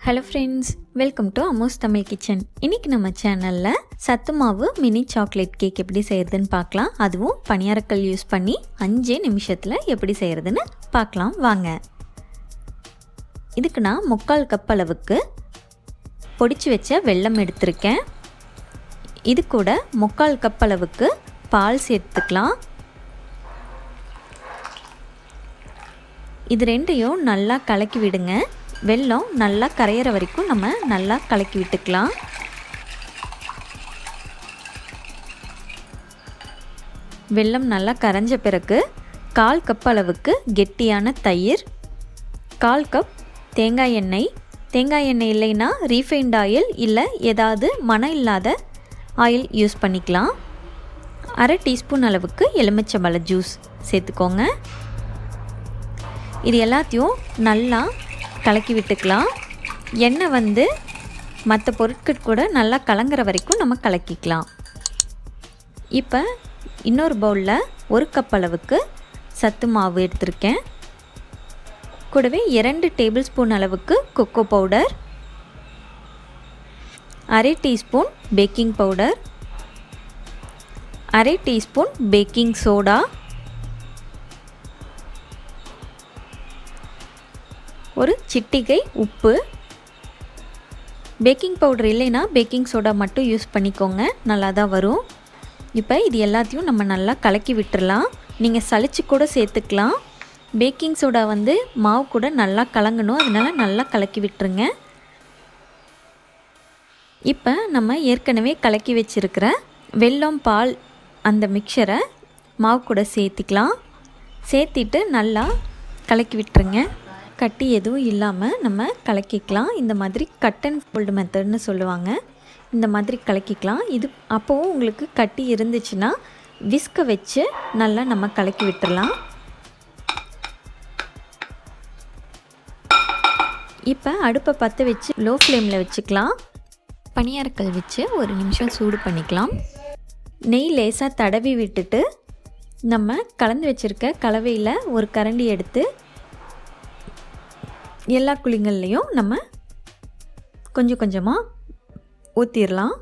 hello friends welcome to Amos Tamil kitchen இன்றைக்கி நம்ம சேனலில் சத்து மாவு மினி சாக்லேட் கேக் எப்படி செய்கிறதுன்னு பார்க்கலாம் அதுவும் பணியாரக்கல் யூஸ் பண்ணி அஞ்சே நிமிஷத்தில் எப்படி செய்கிறதுன்னு பார்க்கலாம் வாங்க இதுக்கு நான் முக்கால் கப் அளவுக்கு பொடிச்சு வச்ச வெல்லம் எடுத்திருக்கேன் இது கூட முக்கால் கப் அளவுக்கு பால் சேர்த்துக்கலாம் இது ரெண்டையும் நல்லா கலக்கி விடுங்க வெல்லம் நல்லா கரையிற வரைக்கும் நம்ம நல்லா கலக்கி விட்டுக்கலாம் வெல்லம் நல்லா கரைஞ்ச பிறகு கால் கப் அளவுக்கு கெட்டியான தயிர் கால் கப் தேங்காய் எண்ணெய் தேங்காய் எண்ணெய் இல்லைன்னா ரீஃபைண்ட் ஆயில் இல்லை ஏதாவது மனம் இல்லாத ஆயில் யூஸ் பண்ணிக்கலாம் அரை டீஸ்பூன் அளவுக்கு எலுமிச்சம்பழ ஜூஸ் சேர்த்துக்கோங்க இது எல்லாத்தையும் நல்லா கலக்கி விட்டுக்கலாம் எண்ணெய் வந்து மற்ற பொருட்கள் கூட நல்லா கலங்குற வரைக்கும் நம்ம கலக்கிக்கலாம் இப்போ இன்னொரு பவுலில் ஒரு கப் அளவுக்கு சத்து மாவு எடுத்திருக்கேன் கூடவே இரண்டு டேபிள் ஸ்பூன் அளவுக்கு கொக்கோ பவுடர் அரை டீஸ்பூன் பேக்கிங் பவுடர் அரை டீஸ்பூன் பேக்கிங் சோடா ஒரு சிட்டிகை உப்பு பேக்கிங் பவுடர் இல்லைன்னா பேக்கிங் சோடா மட்டும் யூஸ் பண்ணிக்கோங்க நல்லா தான் வரும் இப்போ இது எல்லாத்தையும் நம்ம நல்லா கலக்கி விட்டுறலாம் நீங்கள் சளிச்சு கூட சேர்த்துக்கலாம் பேக்கிங் சோடா வந்து மாவு கூட நல்லா கலங்கணும் அதனால் நல்லா கலக்கி விட்டுருங்க இப்போ நம்ம ஏற்கனவே கலக்கி வச்சுருக்கிற வெல்லம் பால் அந்த மிக்சரை மாவு கூட சேர்த்திக்கலாம் சேர்த்திட்டு நல்லா கலக்கி விட்டுருங்க கட்டி எதுவும் இல்லாமல் நம்ம கலக்கிக்கலாம் இந்த மாதிரி கட் அண்ட் ஃபோல்டு மெத்தட்னு சொல்லுவாங்க இந்த மாதிரி கலக்கிக்கலாம் இது அப்போவும் உங்களுக்கு கட்டி இருந்துச்சுன்னா விஸ்க வச்சு நல்லா நம்ம கலக்கி விட்டுடலாம் இப்போ அடுப்பை பற்ற வச்சு லோ ஃப்ளேமில் வச்சுக்கலாம் பனியாரக்கல் வச்சு ஒரு நிமிஷம் சூடு பண்ணிக்கலாம் நெய் லேசாக தடவி விட்டுட்டு நம்ம கலந்து வச்சுருக்க கலவையில் ஒரு கரண்டி எடுத்து எல்லா குழிங்கள்லேயும் நம்ம கொஞ்சம் கொஞ்சமாக ஊற்றிடலாம்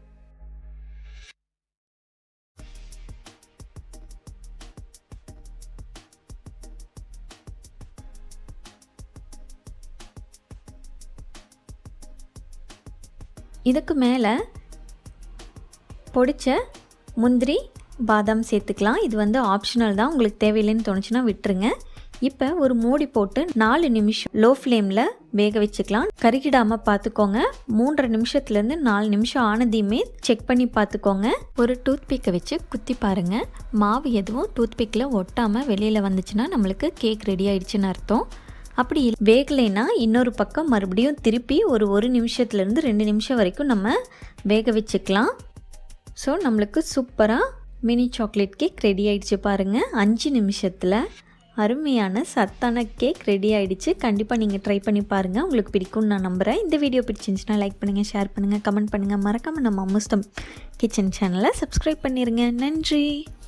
இதுக்கு மேலே பொடிச்ச முந்திரி பாதாம் சேர்த்துக்கலாம் இது வந்து ஆப்ஷனல் தான் உங்களுக்கு தேவையில்லைன்னு தோணுச்சுன்னா விட்டுருங்க இப்போ ஒரு மூடி போட்டு நாலு நிமிஷம் லோ ஃப்ளேமில் வேக வச்சுக்கலாம் கருகிடாமல் பார்த்துக்கோங்க மூன்றரை நிமிஷத்துலேருந்து நாலு நிமிஷம் ஆனதையுமே செக் பண்ணி பார்த்துக்கோங்க ஒரு டூத்பிக்கை வச்சு குத்தி பாருங்கள் மாவு எதுவும் டூத்பிக்கில் ஒட்டாமல் வெளியில் வந்துச்சுன்னா நம்மளுக்கு கேக் ரெடி ஆயிடுச்சுன்னு அர்த்தம் அப்படி வேகலைன்னா இன்னொரு பக்கம் மறுபடியும் திருப்பி ஒரு ஒரு நிமிஷத்துலேருந்து ரெண்டு நிமிஷம் வரைக்கும் நம்ம வேக வச்சுக்கலாம் ஸோ நம்மளுக்கு சூப்பராக மினி சாக்லேட் கேக் ரெடி ஆயிடுச்சு பாருங்கள் அஞ்சு நிமிஷத்தில் அருமையான சத்தான கேக் ரெடி ஆகிடுச்சு கண்டிப்பாக நீங்கள் ட்ரை பண்ணி பாருங்கள் உங்களுக்கு பிடிக்கும்னு நான் நம்புகிறேன் இந்த வீடியோ பிடிச்சிருந்துச்சுன்னா லைக் பண்ணுங்கள் ஷேர் பண்ணுங்கள் கமெண்ட் பண்ணுங்கள் மறக்காமல் நம்ம அமுஸ்தம் கிச்சன் சேனலை சப்ஸ்கிரைப் பண்ணிடுங்க நன்றி